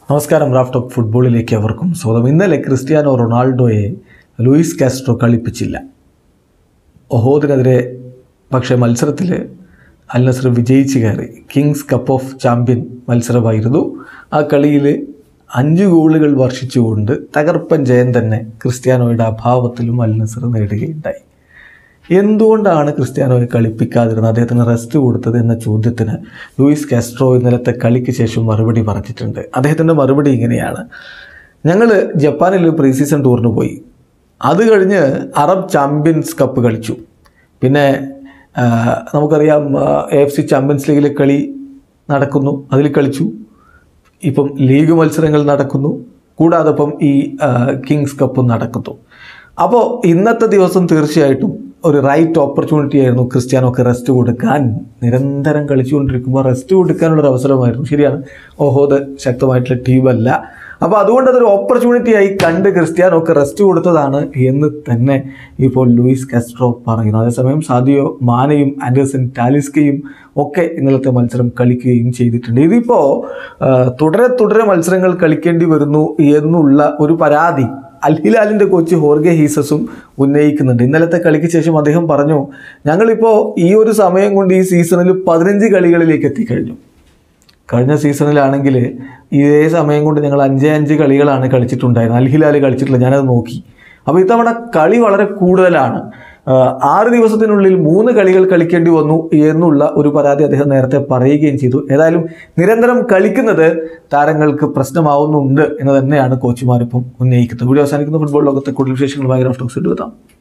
നമസ്കാരം Raf talk ഫുട്ബോളിലേക്ക് അവർക്കും സ്വാഗതം ഇന്നലെ ക്രിസ്ത്യാനോ റൊണാൾഡോയെ ലൂയിസ് കാസ്ട്രോ കളിപ്പിച്ചില്ല ഒഹോദിനെതിരെ പക്ഷേ മത്സരത്തിൽ അൽ നസർ വിജയിച്ച് കയറി കിങ്സ് കപ്പ് ഓഫ് ചാമ്പ്യൻ മത്സരമായിരുന്നു ആ കളിയിൽ അഞ്ച് ഗോളുകൾ വർഷിച്ചുകൊണ്ട് തകർപ്പൻ ജയം തന്നെ ക്രിസ്ത്യാനോയുടെ അഭാവത്തിലും അൽ നസർ നേടുകയുണ്ടായി എന്തുകൊണ്ടാണ് ക്രിസ്ത്യാനോയെ കളിപ്പിക്കാതിരുന്നത് അദ്ദേഹത്തിന് റെസ്റ്റ് കൊടുത്തത് എന്ന ചോദ്യത്തിന് ലൂയിസ് കാസ്ട്രോ ഇന്നലത്തെ കളിക്ക് ശേഷം മറുപടി പറഞ്ഞിട്ടുണ്ട് അദ്ദേഹത്തിൻ്റെ മറുപടി ഇങ്ങനെയാണ് ഞങ്ങൾ ജപ്പാനിൽ പ്രീ സീസൺ ടൂറിന് പോയി അത് കഴിഞ്ഞ് അറബ് ചാമ്പ്യൻസ് കപ്പ് കളിച്ചു പിന്നെ ആ, നമുക്കറിയാം എ എഫ് സി ചാമ്പ്യൻസ് ലീഗിലെ കളി നടക്കുന്നു അതിൽ കളിച്ചു ഇപ്പം ലീഗ് മത്സരങ്ങൾ നടക്കുന്നു കൂടാതെ ഇപ്പം ഈ ആ, കിങ്സ് കപ്പും നടക്കുന്നു അപ്പോൾ ഇന്നത്തെ ദിവസം തീർച്ചയായിട്ടും ഒരു റൈറ്റ് ഓപ്പർച്യൂണിറ്റി ആയിരുന്നു ക്രിസ്ത്യാനോക്ക് റെസ്റ്റ് കൊടുക്കാൻ നിരന്തരം കളിച്ചുകൊണ്ടിരിക്കുമ്പോൾ റെസ്റ്റ് കൊടുക്കാനുള്ള ഒരു അവസരമായിരുന്നു ശരിയാണ് ഓഹോത് ശക്തമായിട്ടുള്ള ടീമല്ല അപ്പോൾ അതുകൊണ്ട് അതൊരു ഓപ്പർച്യൂണിറ്റി ആയി കണ്ട് ക്രിസ്ത്യാനോക്ക് റെസ്റ്റ് കൊടുത്തതാണ് എന്ന് തന്നെ ഇപ്പോൾ ലൂയിസ് കാസ്ട്രോ പറയുന്നു അതേസമയം സാദിയോ മാനയും ആൻഡേഴ്സൺ ടാലിസ്കയും ഒക്കെ ഇന്നലത്തെ മത്സരം കളിക്കുകയും ചെയ്തിട്ടുണ്ട് ഇതിപ്പോൾ തുടരെ തുടരെ മത്സരങ്ങൾ കളിക്കേണ്ടി വരുന്നു എന്നുള്ള ഒരു പരാതി അൽ ഹിലാലിൻ്റെ കോച്ച് ഹോർഗെ ഹീസസും ഉന്നയിക്കുന്നുണ്ട് ഇന്നലത്തെ കളിക്ക് ശേഷം അദ്ദേഹം പറഞ്ഞു ഞങ്ങളിപ്പോൾ ഈ ഒരു സമയം കൊണ്ട് ഈ സീസണിൽ പതിനഞ്ച് കളികളിലേക്ക് എത്തിക്കഴിഞ്ഞു കഴിഞ്ഞ സീസണിലാണെങ്കിൽ ഇതേ സമയം കൊണ്ട് ഞങ്ങൾ അഞ്ചേ അഞ്ച് കളികളാണ് കളിച്ചിട്ടുണ്ടായിരുന്നത് അൽ ഹിലാൽ കളിച്ചിട്ടില്ല ഞാനത് നോക്കി അപ്പോൾ ഇത്തവണ കളി വളരെ കൂടുതലാണ് ആഹ് ആറ് ദിവസത്തിനുള്ളിൽ മൂന്ന് കളികൾ കളിക്കേണ്ടി വന്നു എന്നുള്ള ഒരു പരാതി അദ്ദേഹം നേരത്തെ പറയുകയും ചെയ്തു ഏതായാലും നിരന്തരം കളിക്കുന്നത് താരങ്ങൾക്ക് പ്രശ്നമാവുന്നുണ്ട് എന്ന് തന്നെയാണ് കോച്ചുമാരിപ്പം ഉന്നയിക്കുന്നത് വീഡിയോ അവസാനിക്കുന്ന ഫുട്ബോൾ ലോകത്തെ കൂടുതൽ വിശേഷങ്ങളുമായി റഫ്റ്റോക്സ് എടുത്താം